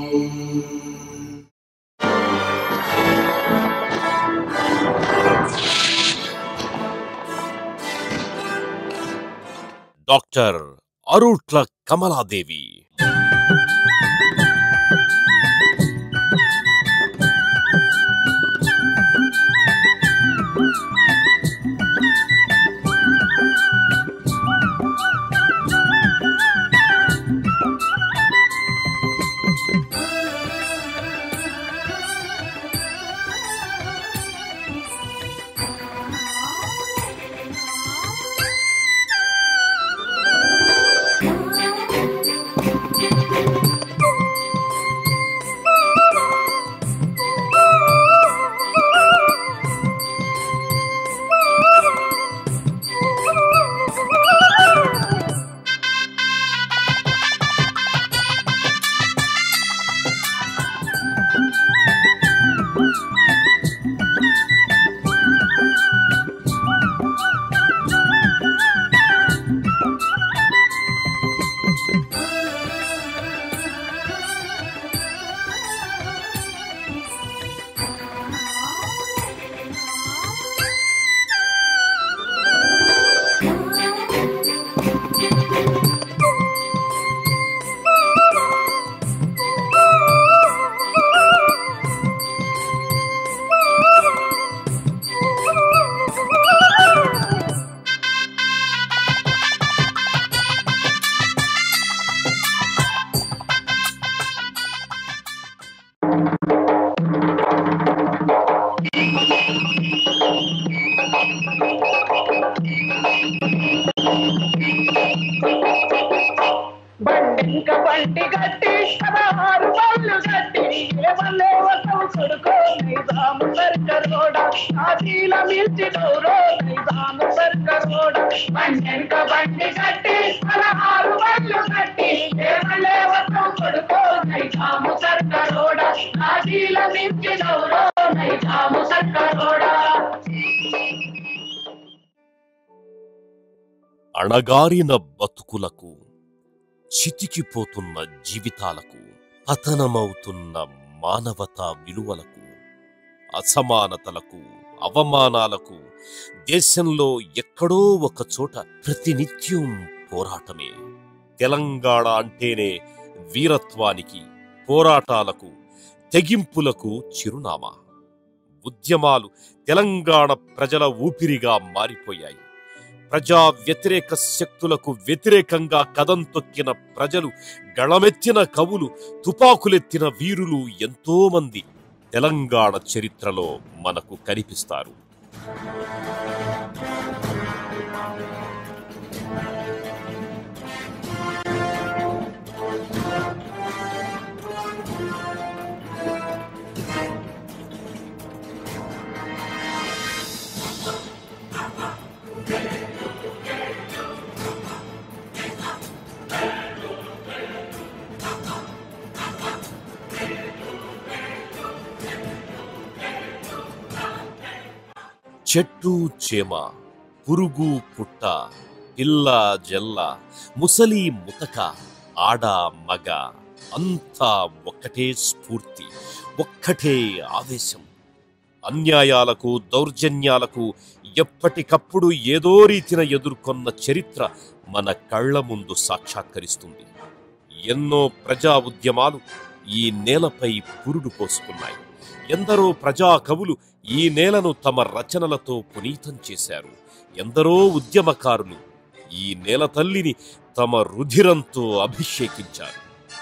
Doctor Arutla Kamaladevi బండింక బండి గట్టి పదహారు బళ్ళు గట్టి ఏమల్లే వసం కొడుకో నైజాము సర్కరోడ ఆశీల మిల్చి డౌరో నైజాము సర్కరోడ బండింక బండి గట్టి పదహారు బళ్ళు గట్టి ఏమల్లే వసం కొడుకో నైజాము సర్కరోడ ఆశీల మిల్చి డౌరో నైజాము సర్కరోడ అణగారిన బతుకులకు చితికిపోతున్న జీవితాలకు పతనమవుతున్న మానవతా విలువలకు అసమానతలకు అవమానాలకు దేశంలో ఎక్కడో ఒక చోట ప్రతినిత్యం పోరాటమే తెలంగాణ అంటేనే వీరత్వానికి పోరాటాలకు తెగింపులకు చిరునామా ఉద్యమాలు తెలంగాణ ప్రజల ఊపిరిగా మారిపోయాయి ప్రజా వ్యతిరేక శక్తులకు వ్యతిరేకంగా కదం తొక్కిన ప్రజలు గళమెత్తిన కవులు తుపాకులెత్తిన వీరులు ఎంతో మంది తెలంగాణ చరిత్రలో మనకు కనిపిస్తారు చెట్టు చేమ పురుగు పుట్ట పిల్ల జల్ల ముసలి ముతక ఆడ మగ అంతా ఒక్కటే స్ఫూర్తి ఒక్కటే ఆవేశం అన్యాయాలకు దౌర్జన్యాలకు ఎప్పటికప్పుడు ఏదో రీతిన ఎదుర్కొన్న చరిత్ర మన కళ్ళ ముందు సాక్షాత్కరిస్తుంది ఎన్నో ప్రజా ఉద్యమాలు ఈ నేలపై పురుడు పోసుకున్నాయి ఎందరో ప్రజా కవులు ఈ నేలను తమ రచనలతో పునీతం చేశారు ఎందరో ఉద్యమకారులు ఈ నేల తల్లిని తమ రుధిరంతో అభిషేకించారు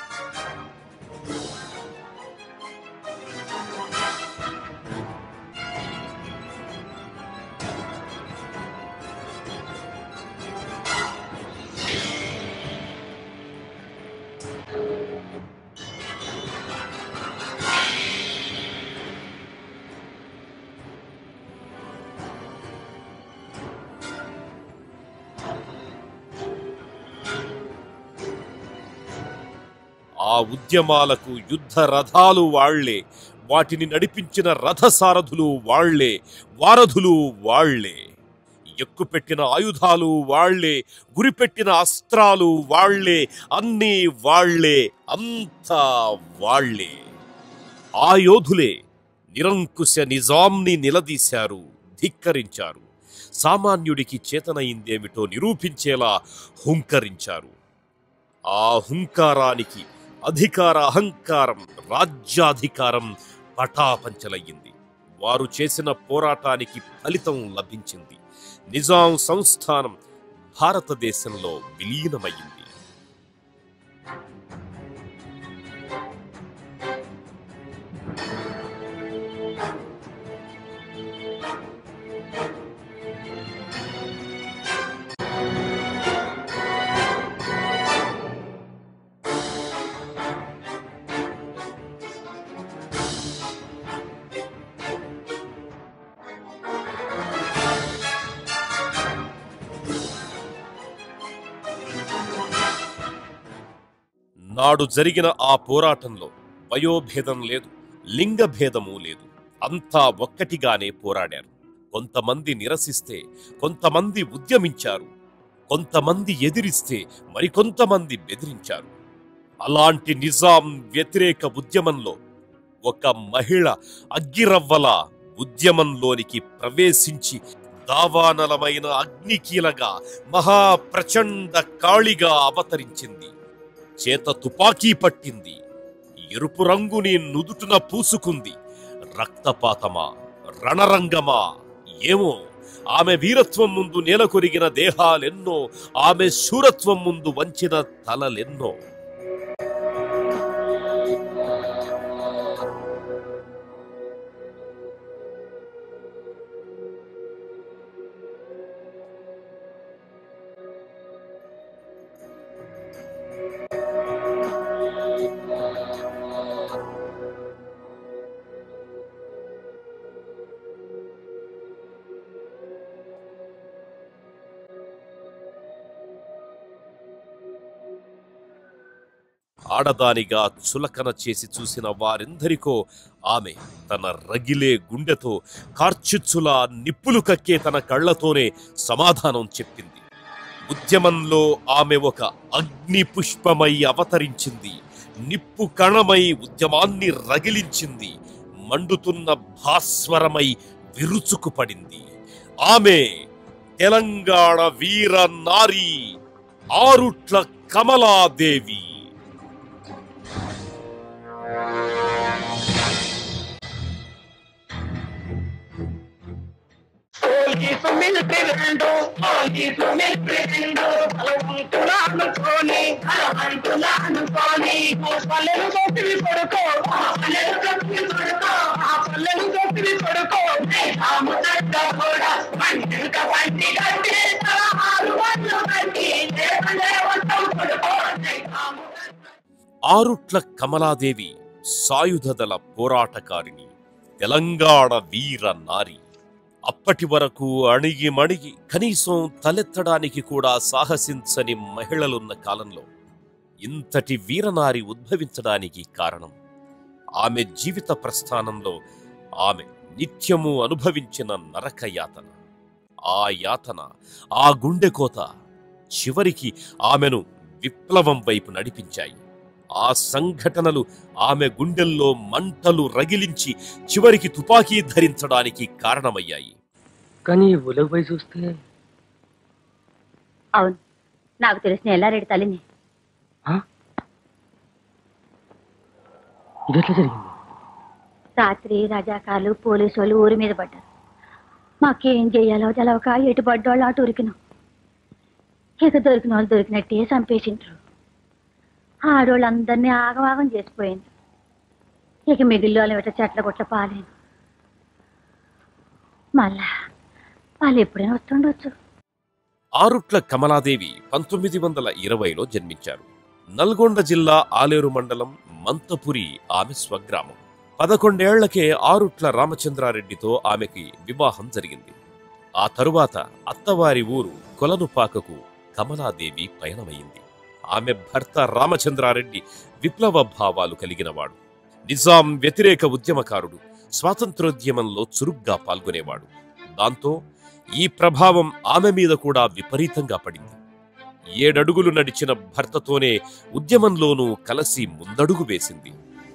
ఆ ఉద్యమాలకు యుద్ధ రథాలు వాళ్లే వాటిని నడిపించిన రథసారథులు వాళ్లే వారధులు వాళ్లే ఎక్కుపెట్టిన ఆయుధాలు వాళ్లే గురిపెట్టిన అస్త్రాలు వాళ్లే అన్నీ వాళ్లే అంతా వాళ్లే ఆ యోధులే నిరంకుశ నిజాంని నిలదీశారు ధిక్కరించారు సామాన్యుడికి చేతనయిందేమిటో నిరూపించేలా హుంకరించారు ఆ హుంకారానికి అధికార అహంకారం రాజ్యాధికారం పటాపంచలయ్యింది వారు చేసిన పోరాటానికి ఫలితం లభించింది నిజాం సంస్థానం భారతదేశంలో విలీనమయ్యింది నాడు జరిగిన ఆ పోరాటంలో వయోభేదం లేదు లింగ భేదము లేదు అంతా ఒక్కటిగానే పోరాడారు కొంతమంది నిరసిస్తే కొంతమంది ఉద్యమించారు కొంతమంది ఎదిరిస్తే మరికొంతమంది బెదిరించారు అలాంటి నిజాం వ్యతిరేక ఉద్యమంలో ఒక మహిళ అగ్గిరవ్వల ఉద్యమంలోనికి ప్రవేశించి దావానలమైన అగ్నికీలగా మహాప్రచండ కాళిగా అవతరించింది చేత తుపాకీ పట్టింది ఎరుపు రంగుని నుదుటున పూసుకుంది రక్తపాతమా రణరంగమా ఏమో ఆమె వీరత్వం ముందు నేల కొరిగిన దేహాలెన్నో ఆమె శూరత్వం ముందు వంచిన తలలెన్నో ఆడదానిగా చులకన చేసి చూసిన వారెందరికో ఆమె తన రగిలే గుండెతో కార్చిచ్చులా నిప్పులు కక్కే తన కళ్ళతోనే సమాధానం చెప్పింది ఉద్యమంలో ఆమె ఒక అగ్ని పుష్పమై అవతరించింది నిప్పు కణమై ఉద్యమాన్ని రగిలించింది మండుతున్న భాస్వరమై విరుచుకుపడింది ఆమె తెలంగాణ వీర నారి ఆరుట్ల కమలాదేవి పోలీసు మిలిటరీ రెండు పోలీసు మిలిటరీ రెండు బలవంతులు అనుకోని బలవంతులు అనుకోని ఆ పల్లెలు దోపిడి కొడుకో ఆ పల్లెలు దోపిడి కొడుకో ఆ పల్లెలు దోపిడి కొడుకో రాము తగ్గ కూడా మంటిక పంటి గట్టి ఆరు వందలు గట్టి లేకుండా వంటం కొడుకో రాము ఆరుట్ల కమలాదేవి సాయుధదళ పోరాటకారిణి తెలంగాణ వీర నారి అప్పటి వరకు అణిగి మణిగి కనీసం తలెత్తడానికి కూడా సాహసించని మహిళలున్న కాలంలో ఇంతటి వీరనారి ఉద్భవించడానికి కారణం ఆమె జీవిత ప్రస్థానంలో ఆమె నిత్యము అనుభవించిన నరక యాతన ఆ యాతన ఆ గుండెకోత చివరికి ఆమెను విప్లవం వైపు నడిపించాయి ఆ సంఘటనలు ఆమె గుండెల్లో మంటలు రగిలించి చివరికి తుపాకీ ధరించడానికి కారణమయ్యాయి కానీ ఉలగపై చూస్తే అవును నాకు తెలిసిన ఎల్లారెడ్డి తల్లిని ఆ? ఇది ఎట్లా జరిగింది రాత్రి రజాకాలు పోలీసు వాళ్ళు ఊరి మీద పడ్డారు మాకేం చెయ్యాలో తెలవక ఎటు పడ్డోళ్ళు అటు ఉరికినాం ఇక దొరికిన వాళ్ళు దొరికినట్టే చంపేసిండ్రు ఆడోళ్ళందరినీ ఆగవాగం చేసిపోయింది ఇక మిగిలిన వాళ్ళు ఇట్లా చెట్ల గుట్ల పాలేను మళ్ళా వాళ్ళు ఎప్పుడైనా వస్తుండొచ్చు ఆరుట్ల కమలాదేవి పంతొమ్మిది వందల ఇరవైలో జన్మించారు నల్గొండ జిల్లా ఆలేరు మండలం మంతపురి ఆమె స్వగ్రామం పదకొండేళ్లకే ఆరుట్ల రామచంద్రారెడ్డితో ఆమెకి వివాహం జరిగింది ఆ తరువాత అత్తవారి ఊరు కొలనుపాకకు కమలాదేవి పయనమైంది ఆమె భర్త రామచంద్రారెడ్డి విప్లవ భావాలు కలిగినవాడు నిజాం వ్యతిరేక ఉద్యమకారుడు స్వాతంత్రోద్యమంలో చురుగ్గా పాల్గొనేవాడు దాంతో ఈ ప్రభావం ఆమె మీద కూడా విపరీతంగా పడింది ఏడడుగులు నడిచిన భర్తతోనే ఉద్యమంలోనూ కలసి ముందడుగు వేసింది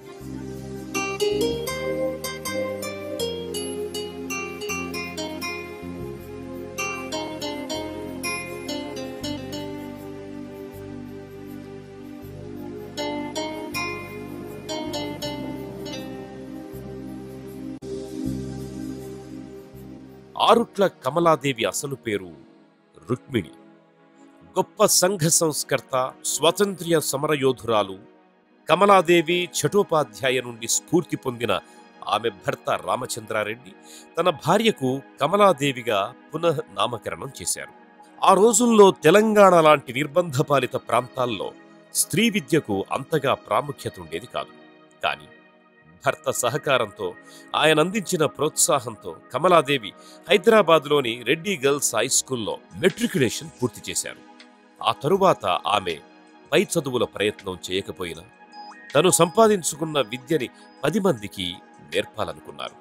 ఆరుట్ల కమలాదేవి అసలు పేరు రుక్మిణి గొప్ప సంఘ సంస్కర్త స్వాతంత్ర్య సమరయోధురాలు కమలాదేవి చటోపాధ్యాయ నుండి స్ఫూర్తి పొందిన ఆమె భర్త రామచంద్రారెడ్డి తన భార్యకు కమలాదేవిగా పునః నామకరణం చేశారు ఆ రోజుల్లో తెలంగాణ లాంటి నిర్బంధపాలిత ప్రాంతాల్లో స్త్రీ విద్యకు అంతగా ప్రాముఖ్యత ఉండేది కాదు కానీ భర్త సహకారంతో ఆయన అందించిన ప్రోత్సాహంతో కమలాదేవి హైదరాబాద్లోని రెడ్డి గర్ల్స్ హై స్కూల్లో మెట్రికులేషన్ పూర్తి చేశారు ఆ తరువాత ఆమె పై చదువుల ప్రయత్నం చేయకపోయినా తను సంపాదించుకున్న విద్యని పది మందికి నేర్పాలనుకున్నారు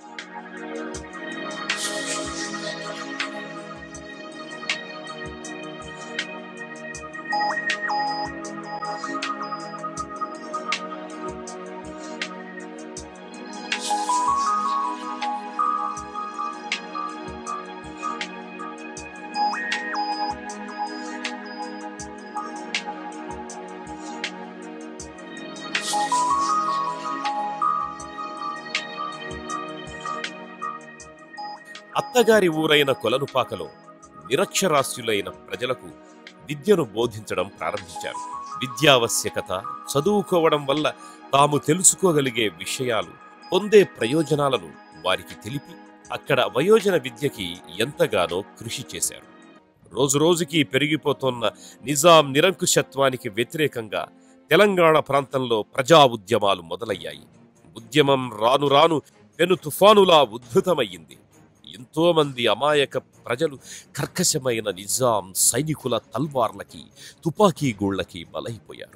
అత్తగారి ఊరైన కొలనుపాకలో నిరక్షరాస్యులైన ప్రజలకు విద్యను బోధించడం ప్రారంభించారు విద్యావశ్యకత చదువుకోవడం వల్ల తాము తెలుసుకోగలిగే విషయాలు పొందే ప్రయోజనాలను వారికి తెలిపి అక్కడ వయోజన విద్యకి ఎంతగానో కృషి చేశారు రోజురోజుకి పెరిగిపోతున్న నిజాం నిరంకుశత్వానికి వ్యతిరేకంగా తెలంగాణ ప్రాంతంలో ప్రజా ఉద్యమాలు మొదలయ్యాయి ఉద్యమం రాను రాను పెను తుఫానులా ఉద్ధృతమయ్యింది ఎంతో మంది అమాయక ప్రజలు కర్కశమైన నిజాం సైనికుల తల్వార్లకి తుపాకీ గూళ్లకి బలైపోయారు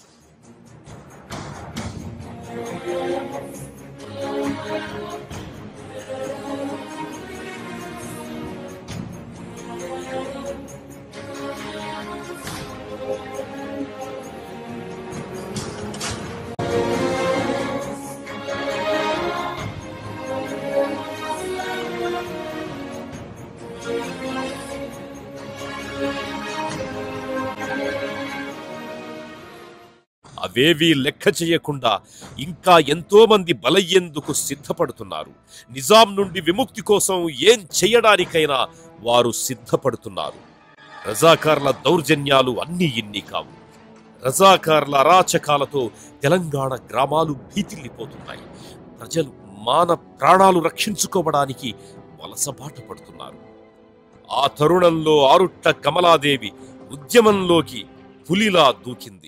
అవేవీ లెక్క చేయకుండా ఇంకా ఎంతో మంది బలయ్యేందుకు సిద్ధపడుతున్నారు నిజాం నుండి విముక్తి కోసం ఏం చేయడానికైనా వారు సిద్ధపడుతున్నారు రజాకార్ల దౌర్జన్యాలు అన్నీ ఇన్ని కావు రజాకార్ల అరాచకాలతో తెలంగాణ గ్రామాలు భీతిల్లిపోతున్నాయి ప్రజలు మాన ప్రాణాలు రక్షించుకోవడానికి వలసబాట పడుతున్నారు ఆ తరుణంలో ఆరుట్ట కమలాదేవి ఉద్యమంలోకి పులిలా దూకింది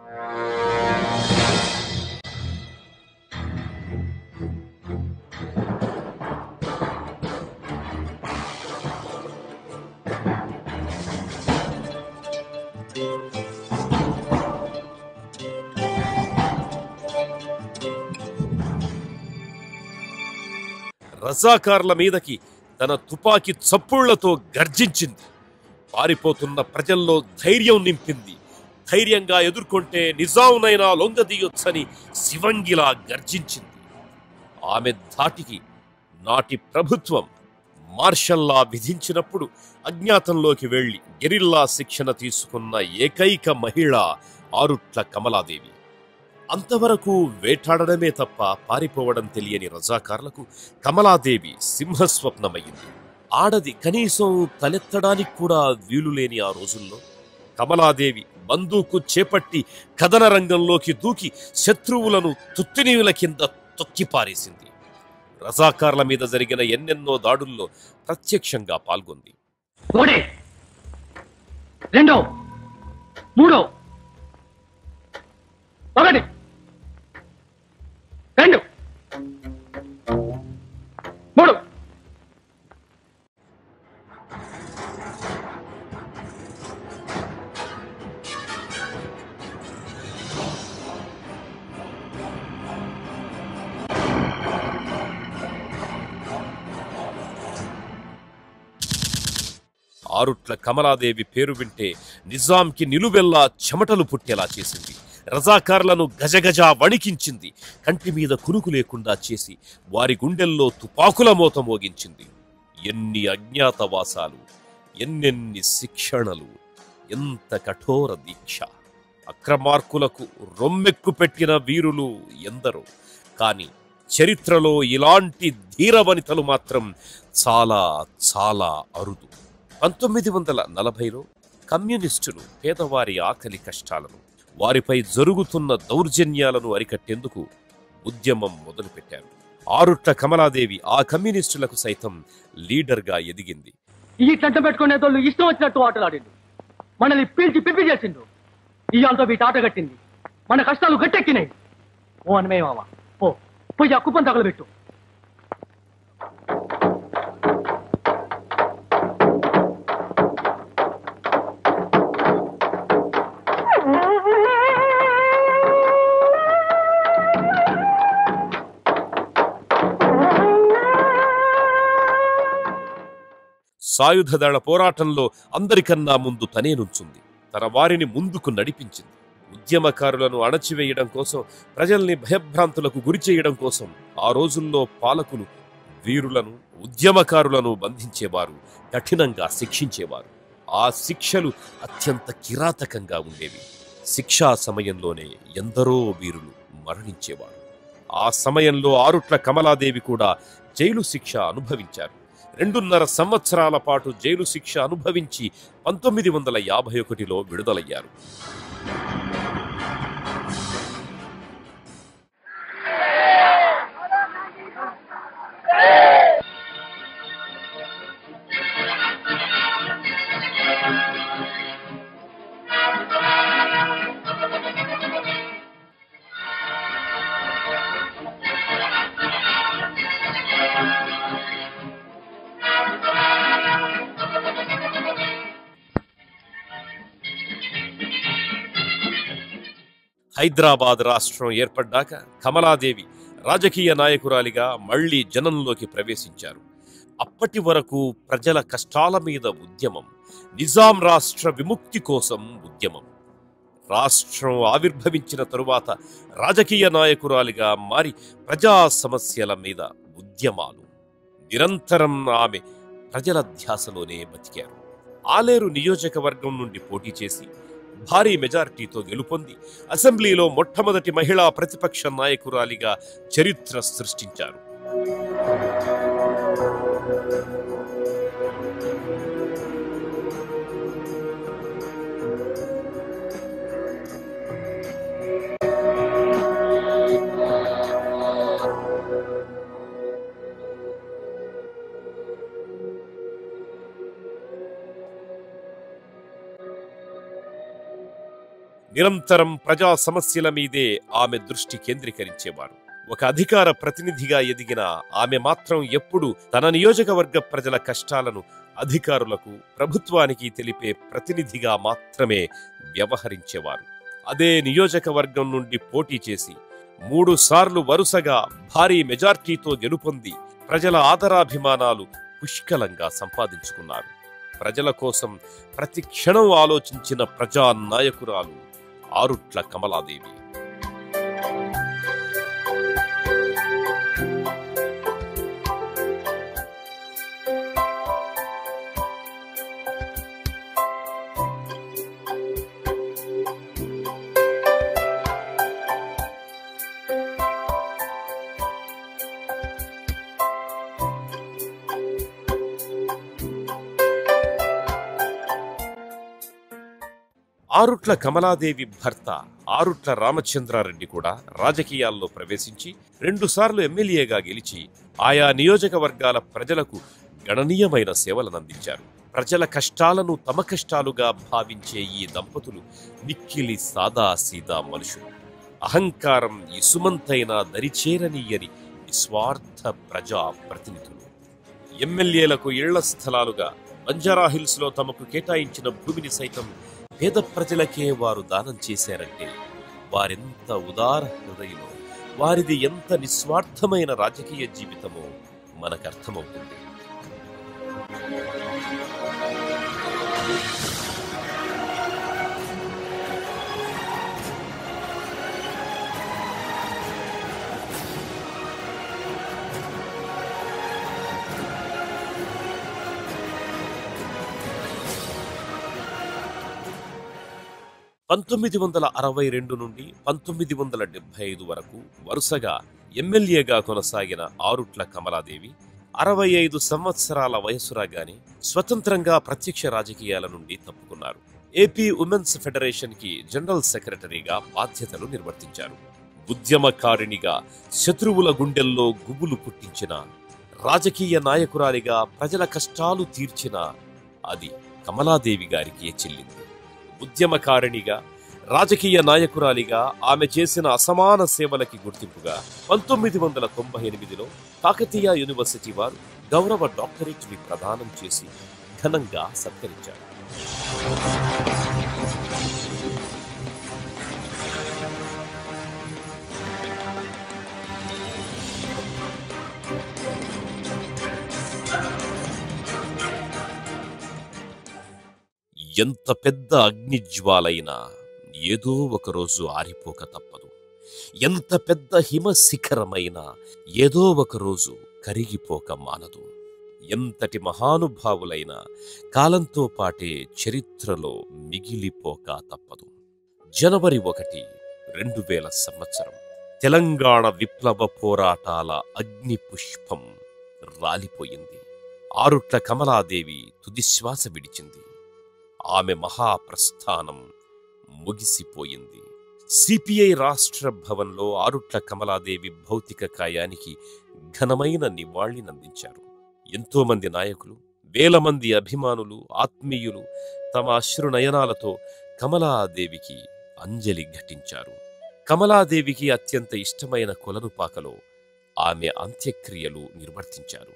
రజాకార్ల మీదకి తన తుపాకీ చప్పుళ్లతో గర్జించింది పారిపోతున్న ప్రజల్లో ధైర్యం నింపింది ధైర్యంగా ఎదుర్కొంటే నిజాంనైనా లొంగదీయొచ్చని శివంగిలా గర్జించింది ఆమె ధాటికి నాటి ప్రభుత్వం మార్షల్లా విధించినప్పుడు అజ్ఞాతంలోకి వెళ్లి గెరిల్లా శిక్షణ తీసుకున్న ఏకైక మహిళ ఆరుట్ల కమలాదేవి అంతవరకు వేటాడడమే తప్ప పారిపోవడం తెలియని రజాకార్లకు కమలాదేవి సింహస్వప్నమయ్యింది ఆడది కనీసం తలెత్తడానికి కూడా వీలులేని ఆ రోజుల్లో కమలాదేవి బందూకు చేపట్టి కథన రంగంలోకి దూకి శత్రువులను తుత్తినీవుల కింద తొక్కిపారేసింది రజాకార్ల మీద జరిగిన ఎన్నెన్నో దాడుల్లో ప్రత్యక్షంగా పాల్గొంది ఒకటి రెండు మూడు ఒకటి రెండు మూడు ఆరుట్ల కమలాదేవి పేరు వింటే నిజాంకి నిలువెల్లా చెమటలు పుట్టేలా చేసింది రజాకార్లను గజగజ వణికించింది కంటి మీద కునుకు లేకుండా చేసి వారి గుండెల్లో తుపాకుల మోత మోగించింది ఎన్ని అజ్ఞాతవాసాలు ఎన్నెన్ని శిక్షణలు ఎంత కఠోర దీక్ష అక్రమార్కులకు రొమ్మెక్కు పెట్టిన వీరులు ఎందరో కాని చరిత్రలో ఇలాంటి ధీరవనితలు మాత్రం చాలా చాలా అరుదు పంతొమ్మిది వందల నలభైలో కమ్యూనిస్టులు పేదవారి ఆకలి కష్టాలను వారిపై జరుగుతున్న దౌర్జన్యాలను అరికట్టేందుకు ఉద్యమం మొదలుపెట్టారు ఆరుట్ల కమలాదేవి ఆ కమ్యూనిస్టులకు సైతం లీడర్గా ఎదిగింది ఈ చెంట పెట్టుకునే తోళ్ళు ఇష్టం వచ్చినట్టు ఆటలాడిండు మనల్ని పీల్చి పిప్పి చేసిండు ఇయ్యాలతో వీటి ఆట కట్టింది మన కష్టాలు గట్టెక్కినాయి ఓ అనమే మామ ఓ పోయి ఆ కుప్పం తగలబెట్టు సాయుధ దళ పోరాటంలో అందరికన్నా ముందు తనే నుంచుంది తన వారిని ముందుకు నడిపించింది ఉద్యమకారులను అణచివేయడం కోసం ప్రజల్ని భయభ్రాంతులకు గురి చేయడం కోసం ఆ రోజుల్లో పాలకులు వీరులను ఉద్యమకారులను బంధించేవారు కఠినంగా శిక్షించేవారు ఆ శిక్షలు అత్యంత కిరాతకంగా ఉండేవి శిక్షా సమయంలోనే ఎందరో వీరులు మరణించేవారు ఆ సమయంలో ఆరుట్ల కమలాదేవి కూడా జైలు శిక్ష అనుభవించారు రెండున్నర సంవత్సరాల పాటు జైలు శిక్ష అనుభవించి పంతొమ్మిది వందల యాభై ఒకటిలో విడుదలయ్యారు హైదరాబాద్ రాష్ట్రం ఏర్పడ్డాక కమలాదేవి రాజకీయ నాయకురాలిగా మళ్లీ జనంలోకి ప్రవేశించారు అప్పటి వరకు ప్రజల కష్టాల మీద ఉద్యమం నిజాం రాష్ట్ర విముక్తి కోసం ఉద్యమం రాష్ట్రం ఆవిర్భవించిన తరువాత రాజకీయ నాయకురాలిగా మారి ప్రజా సమస్యల మీద ఉద్యమాలు నిరంతరం ఆమె ప్రజల ధ్యాసలోనే బతికారు ఆలేరు నియోజకవర్గం నుండి పోటీ చేసి భారీ మెజారిటీతో గెలుపొంది అసెంబ్లీలో మొట్టమొదటి మహిళా ప్రతిపక్ష నాయకురాలిగా చరిత్ర సృష్టించారు నిరంతరం ప్రజా సమస్యల మీదే ఆమె దృష్టి కేంద్రీకరించేవారు ఒక అధికార ప్రతినిధిగా ఎదిగిన ఆమె మాత్రం ఎప్పుడు తన నియోజకవర్గ ప్రజల కష్టాలను అధికారులకు ప్రభుత్వానికి తెలిపే ప్రతినిధిగా మాత్రమే వ్యవహరించేవారు అదే నియోజకవర్గం నుండి పోటీ చేసి మూడు సార్లు వరుసగా భారీ మెజార్టీతో గెలుపొంది ప్రజల ఆదరాభిమానాలు పుష్కలంగా సంపాదించుకున్నారు ప్రజల కోసం ప్రతి క్షణం ఆలోచించిన ప్రజా నాయకురాలు ఆరుట్ల కమలాదేవి ఆరుట్ల కమలాదేవి భర్త ఆరుట్ల రామచంద్రారెడ్డి కూడా రాజకీయాల్లో ప్రవేశించి రెండుసార్లు ఎమ్మెల్యేగా గెలిచి ఆయా నియోజకవర్గాల ప్రజలకు గణనీయమైన సేవలనందించారు ప్రజల కష్టాలను తమ కష్టాలుగా భావించే ఈ దంపతులు మిక్కిలి సాదా సీదా మనుషులు అహంకారం ఇసుమంతైన దరిచేరనీయని నిస్వార్థ ప్రజా ప్రతినిధులు ఎమ్మెల్యేలకు ఇళ్ల స్థలాలుగా బంజారా హిల్స్ లో తమకు కేటాయించిన భూమిని సైతం పేద ప్రజలకే వారు దానం చేశారంటే వారెంత ఉదార హృదయమో వారిది ఎంత నిస్వార్థమైన రాజకీయ జీవితమో మనకర్థమవుతుంది పంతొమ్మిది వందల అరవై రెండు నుండి పంతొమ్మిది వందల డెబ్బై ఐదు వరకు వరుసగా ఎమ్మెల్యేగా కొనసాగిన ఆరుట్ల కమలాదేవి అరవై ఐదు సంవత్సరాల వయసు రాగానే స్వతంత్రంగా ప్రత్యక్ష రాజకీయాల నుండి తప్పుకున్నారు ఏపీ ఉమెన్స్ ఫెడరేషన్ కి జనరల్ సెక్రటరీగా బాధ్యతలు నిర్వర్తించారు ఉద్యమకారిణిగా శత్రువుల గుండెల్లో గుబులు పుట్టించిన రాజకీయ నాయకురాలిగా ప్రజల కష్టాలు తీర్చిన అది కమలాదేవి గారికి చెల్లింది ఉద్యమకారిణిగా రాజకీయ నాయకురాలిగా ఆమె చేసిన అసమాన సేవలకి గుర్తింపుగా పంతొమ్మిది వందల తొంభై ఎనిమిదిలో కాకతీయ యూనివర్సిటీ వారు గౌరవ డాక్టరేట్ ని ప్రదానం చేసి ఘనంగా సత్కరించారు ఎంత పెద్ద అగ్నిజ్వాలైనా ఏదో ఒకరోజు ఆరిపోక తప్పదు ఎంత పెద్ద హిమ శిఖరమైనా ఏదో ఒకరోజు కరిగిపోక మానదు ఎంతటి మహానుభావులైనా కాలంతో పాటే చరిత్రలో మిగిలిపోక తప్పదు జనవరి ఒకటి రెండు వేల సంవత్సరం తెలంగాణ విప్లవ పోరాటాల అగ్ని పుష్పం రాలిపోయింది ఆరుట్ల కమలాదేవి తుదిశ్వాస విడిచింది ఆమె మహాప్రస్థానం ముగిసిపోయింది సిపిఐ రాష్ట్ర భవన్లో ఆరుట్ల కమలాదేవి భౌతిక కాయానికి ఘనమైన నివాళినందించారు ఎంతో మంది నాయకులు వేల మంది అభిమానులు ఆత్మీయులు తమ అశ్రునయనాలతో కమలాదేవికి అంజలి ఘటించారు కమలాదేవికి అత్యంత ఇష్టమైన కొలనుపాకలో ఆమె అంత్యక్రియలు నిర్వర్తించారు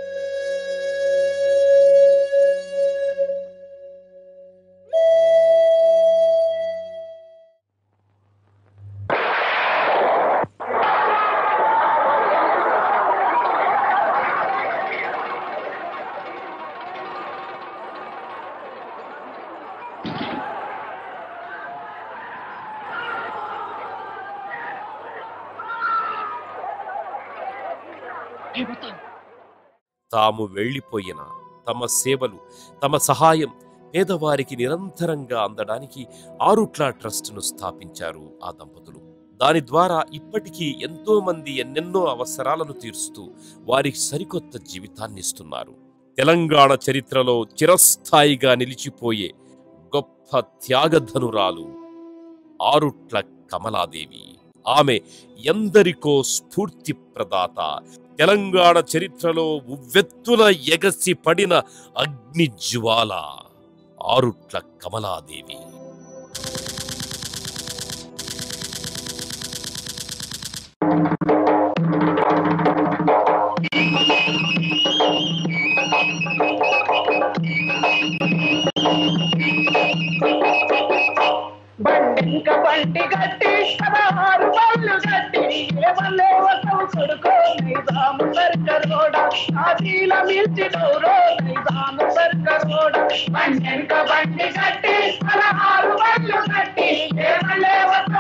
తాము వెళ్ళిపోయిన తమ సేవలు తమ సహాయం పేదవారికి నిరంతరంగా అందడానికి ఆరుట్ల ట్రస్టును స్థాపించారు ఆ దంపతులు దాని ద్వారా ఇప్పటికీ ఎంతో మంది ఎన్నెన్నో అవసరాలను తీరుస్తూ వారికి సరికొత్త జీవితాన్ని ఇస్తున్నారు తెలంగాణ చరిత్రలో చిరస్థాయిగా నిలిచిపోయే గొప్ప త్యాగధనురాలు ఆరుట్ల కమలాదేవి ఆమె ఎందరికో స్ఫూర్తి ప్రదాత తెలంగాణ చరిత్రలో ఉవ్వెత్తున ఎగసి పడిన అగ్ని జ్వాల ఆరుట్ల కమలాదేవి బండింక బండి గట్టి పదహారు బళ్ళు గట్టి ఏమల్లే వసవు కొడుకో నైజాము సర్కరోడ ఆశీల మిల్చి డౌరో నైజాము సర్కరోడ బండింక బండి గట్టి పదహారు బళ్ళు గట్టి ఏమల్లే వసవు